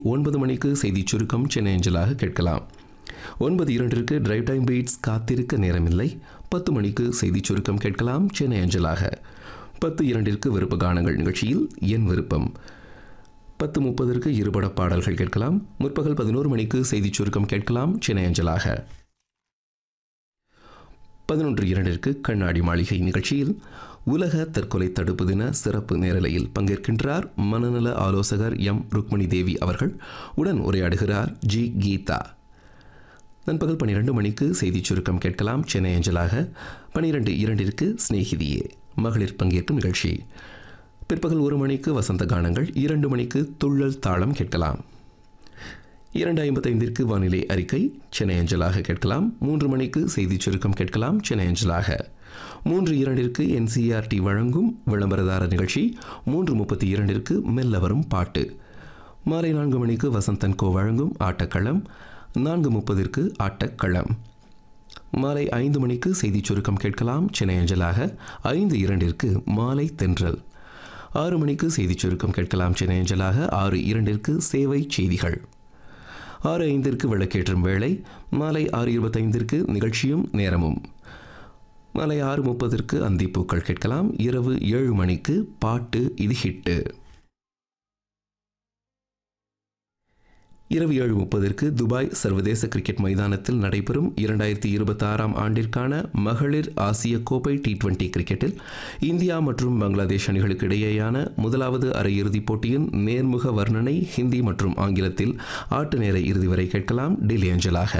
ஒன்பது மணிக்கு செய்திச் சுருக்கம் சென்னை அஞ்சலாக கேட்கலாம் ஒன்பது இரண்டிற்கு டிரைவ் டைம் பீட்ஸ் காத்திருக்க நேரமில்லை பத்து மணிக்கு செய்திச் சுருக்கம் கேட்கலாம் சென்னை அஞ்சலாக பத்து இரண்டிற்கு விருப்ப கானங்கள் நிகழ்ச்சியில் என் விருப்பம் பத்து முப்பதற்கு இருபட பாடல்கள் கேட்கலாம் முற்பகல் பதினோரு மணிக்கு செய்திச் சுருக்கம் கேட்கலாம் சென்னை அஞ்சலாக பதினொன்று இரண்டிற்கு கண்ணாடி மாளிகை நிகழ்ச்சியில் உலக தற்கொலை தடுப்பு தின சிறப்பு நேரலையில் பங்கேற்கின்றார் மனநல ஆலோசகர் எம் ருக்மணி தேவி அவர்கள் உடன் உரையாடுகிறார் ஜி கீதா நண்பகல் பன்னிரண்டு மணிக்கு செய்திச் சுருக்கம் கேட்கலாம் சென்னை அஞ்சலாக பனிரெண்டு இரண்டிற்கு சிநேகிதியே மகளிர் பங்கேற்கும் நிகழ்ச்சி பிற்பகல் ஒரு மணிக்கு வசந்த கானங்கள் இரண்டு மணிக்கு துள்ளல் தாளம் கேட்கலாம் இரண்டு ஐம்பத்தைந்திற்கு வானிலை அறிக்கை சென்னை அஞ்சலாக கேட்கலாம் மூன்று மணிக்கு செய்திச் சுருக்கம் கேட்கலாம் சென்னை அஞ்சலாக மூன்று இரண்டிற்கு என்சிஆர்டி வழங்கும் விளம்பரதார நிகழ்ச்சி மூன்று முப்பத்தி இரண்டிற்கு மெல்ல வரும் பாட்டு மாலை நான்கு மணிக்கு வசந்தன் கோ வழங்கும் ஆட்டக்களம் நான்கு முப்பதிற்கு ஆட்டக்களம் மாலை ஐந்து மணிக்கு செய்திச் சுருக்கம் கேட்கலாம் சென்னை அஞ்சலாக ஐந்து இரண்டிற்கு மாலை தென்றல் ஆறு மணிக்கு செய்திச் சுருக்கம் கேட்கலாம் சென்னை அஞ்சலாக ஆறு இரண்டிற்கு சேவை செய்திகள் ஆறு ஐந்திற்கு விளக்கேற்றும் வேளை மாலை ஆறு இருபத்தைந்திற்கு நிகழ்ச்சியும் நேரமும் மாலை ஆறு முப்பதற்கு அந்திப்பூக்கள் கேட்கலாம் இரவு ஏழு மணிக்கு பாட்டு இது ஹிட்டு இரவு ஏழு முப்பதற்கு துபாய் சர்வதேச கிரிக்கெட் மைதானத்தில் நடைபெறும் இரண்டாயிரத்தி இருபத்தி ஆறாம் ஆண்டிற்கான மகளிர் ஆசிய கோப்பை டி டுவெண்டி கிரிக்கெட்டில் இந்தியா மற்றும் பங்களாதேஷ் அணிகளுக்கு இடையேயான முதலாவது அரையிறுதிப் போட்டியின் நேர்முக வர்ணனை ஹிந்தி மற்றும் ஆங்கிலத்தில் ஆட்டு நேர இறுதி வரை கேட்கலாம் டெல்லி அஞ்சலாக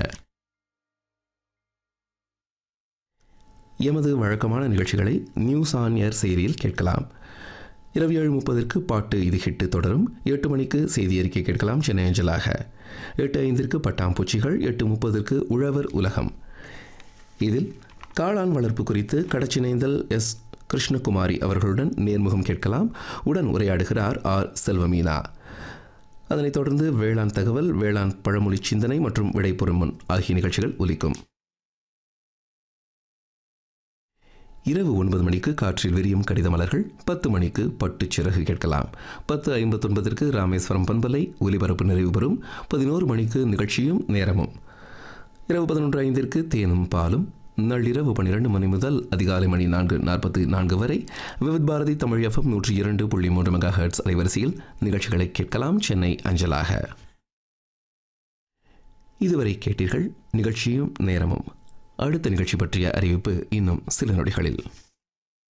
எமது வழக்கமான நிகழ்ச்சிகளை நியூஸ் ஆன் ஏர் செயலியில் கேட்கலாம் இரவு ஏழு முப்பதற்கு பாட்டு இது ஹிட்டு தொடரும் எட்டு மணிக்கு செய்தி அறிக்கை கேட்கலாம் சென்னை அஞ்சலாக எட்டு ஐந்திற்கு பட்டாம்பூச்சிகள் எட்டு முப்பதற்கு உழவர் உலகம் இதில் காளான் வளர்ப்பு குறித்து கடச்சினைந்தல் எஸ் கிருஷ்ணகுமாரி அவர்களுடன் நேர்முகம் கேட்கலாம் உடன் உரையாடுகிறார் ஆர் செல்வமீனா அதனைத் தொடர்ந்து வேளாண் தகவல் வேளாண் பழமொழி சிந்தனை மற்றும் விடைபொருமன் ஆகிய நிகழ்ச்சிகள் ஒலிக்கும் இரவு ஒன்பது மணிக்கு காற்றில் விரியும் கடித மலர்கள் பத்து மணிக்கு பட்டுச் சிறகு கேட்கலாம் பத்து ஐம்பத்தொன்பதற்கு ராமேஸ்வரம் பண்பலை ஒலிபரப்பு நிறைவு பெறும் பதினோரு மணிக்கு நிகழ்ச்சியும் நேரமும் இரவு பதினொன்று ஐந்திற்கு தேனும் பாலும் நள்ளிரவு பன்னிரண்டு மணி முதல் அதிகாலை மணி நான்கு நாற்பத்தி நான்கு வரை விவித் பாரதி தமிழ் எஃப்எம் நூற்றி இரண்டு புள்ளி மூன்று மெகா ஹெர்ட்ஸ் அலைவரிசையில் நிகழ்ச்சிகளை கேட்கலாம் சென்னை அஞ்சலாக இதுவரை கேட்டீர்கள் நிகழ்ச்சியும் நேரமும் அடுத்த நிகழ்ச்சி பற்றிய அறிவிப்பு இன்னும் சில நொடிகளில்